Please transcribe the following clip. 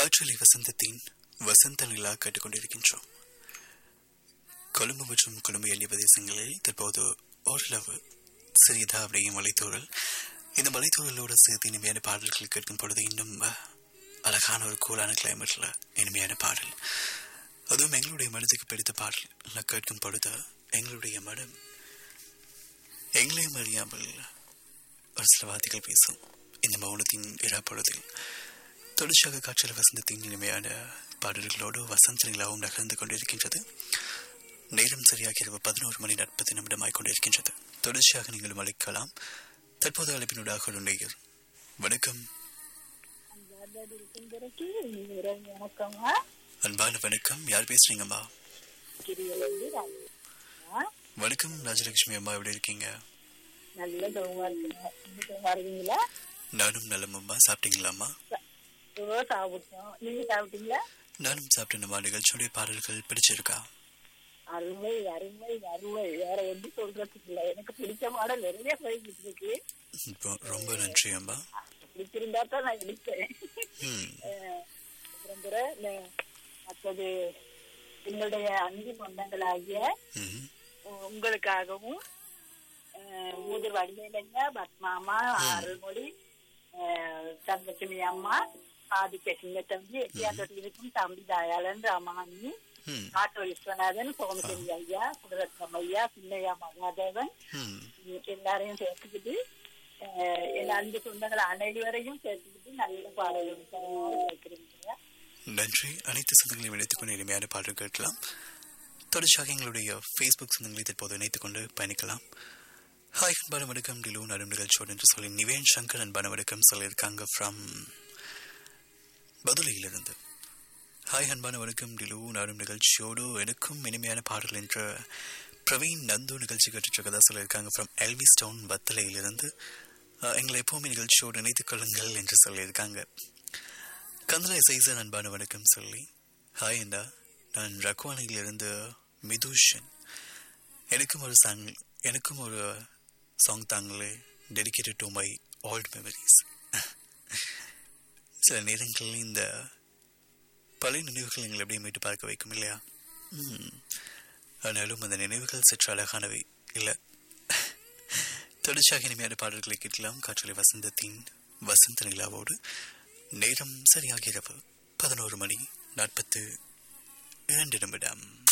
காற்றலை வசந்தத்தின் வசந்த நிலா கேட்டுக்கொண்டிருக்கின்றோம் கொழும்பு மற்றும் கொழும்பு எல்லை பிரதேசங்களில் தற்போது ஓரளவு சிறியதாக மலைத்தூரல் இந்த மலைத்தூரலோடு சேர்த்து இனிமையான பாடல்கள் கேட்கும் பொழுது இன்னும் அழகான ஒரு கூலான கிளைமேட்ல இனிமையான பாடல் அதுவும் எங்களுடைய மனதுக்கு பிடித்த பாடல் கேட்கும் பொழுது எங்களுடைய மனம் எங்களையும் அறியாமல் ஒரு சில வார்த்தைகள் பேசும் இந்த மௌனத்தின் இரா பொழுதில் தொடர்ச்சியாக காற்றல் வசந்தத்தின் இனிமையான பாடல்களோடு வசந்த நிலாவும் நகர்ந்து கொண்டிருக்கின்றது நேரம் சரியாக இரவு பதினோரு மணி நாற்பது நிமிடமாய் கொண்டிருக்கின்றது தொடர்ச்சியாக நீங்கள் அழைக்கலாம் தற்போது அழைப்பினூடாக நேயர் வணக்கம் வணக்கம்மா அன்பான வணக்கம் யார் பேசுறீங்கம்மா கிரியிலிருந்து வணக்கம் ராஜலட்சுமி அம்மா எப்படி இருக்கீங்க நல்ல சுகமா இருக்குங்க நீங்க சுகமா இருக்கீங்களா நானும் நலமம்மா சாப்பிட்டீங்களாம்மா சுகமா சாப்பிட்டோம் நீங்க சாப்பிட்டீங்களா நானும் சாப்பிட்டேன்மா நிகழ்ச்சியுடைய பாடல்கள் பிடிச்சிருக்கா அருமை அருமை அருமை வேற எது சொல்றதுக்கு இல்ல எனக்கு பிடிச்ச மாடல் நிறைய போய்கிட்டு இருக்கு இப்போ ரொம்ப நன்றி அம்மா பிடிச்சிருந்தா தான் நான் எடுப்பேன் ம் அஹ் அப்புறம் பிற இந்த- மற்றது என்னுடைய அன்பு சொந்தங்களாகிய ம் உ- உங்களுக்காகவும் அஹ், மூதூர் வடிவேலங்க பத்மாமா அருள்மொழி அஹ், தங்கலட்சுமி அம்மா ஆதிக்க சின்ன தம்பி எட்டியாந்தோட்டில் இருக்கும் தம்பி தயாளன் ராமாமி ம் ஆட்டோ விஸ்வநாதன் சோமசேரி ஐயா சுடரத்னம் ஐயா சின்னையா மகாதேவன் ம் உம், எல்லாரையும் சேர்த்துக்கிட்டு அஹ், என் அன்பு சொந்தங்கள் அனைவரையும் சேர்த்துக்கிட்டு நல்ல பாடல்கள் கேட்கிறேன் நன்றி அனைத்து சொந்தங்களையும் இணைத்துக் கொண்டு இனிமையான பாடல் கேட்கலாம் தொடர்ச்சியாக எங்களுடைய ஃபேஸ்புக் சொந்தங்களை தற்போது இணைத்துக் கொண்டு பயணிக்கலாம் ஹாய் அன்பான வணக்கம் டிலு நடும் நிகழ்ச்சியோடு என்று சொல்லி நிவேன் சங்கர் அன்பான வணக்கம் சொல்லியிருக்காங்க ஃப்ரம் பதுளையிலிருந்து ஹாய் அன்பான வணக்கம் டிலு நாடும் நிகழ்ச்சியோடு எனக்கும் இனிமையான பாடல் என்ற பிரவீன் நந்து நிகழ்ச்சி கேட்டுருக்கதா சொல்லியிருக்காங்க ஃப்ரம் எல்விஸ் டவுன் பத்தலையிலிருந்து அஹ், எங்களை எப்பவுமே நிகழ்ச்சியோடு இணைத்துக் கொள்ளுங்கள் என்று சொல்லியிருக்காங்க கந்தலை சைசன் அன்பான வணக்கம் சொல்லி ஹாய் அண்டா நான் ரக்வானிலிருந்து மிதுஷன் எனக்கும் ஒரு சாங் எனக்கும் ஒரு சாங் தாங்களே dedicated to my old memories சில நேரங்களில் இந்த பழைய நினைவுகள் எங்களை எப்படியும் மீட்டு பார்க்க வைக்கும் இல்லையா ம். ஆனாலும் அந்த நினைவுகள் சற்று அழகானவை இல்லை தொடர்ச்சியாக இனிமையான பாடல்களை கேட்கலாம் காற்றலை வசந்தத்தின் வசந்த நிலாவோடு நேரம் சரியாக இரவு பதினோரு மணி நாற்பத்து இரண்டு நிமிடம்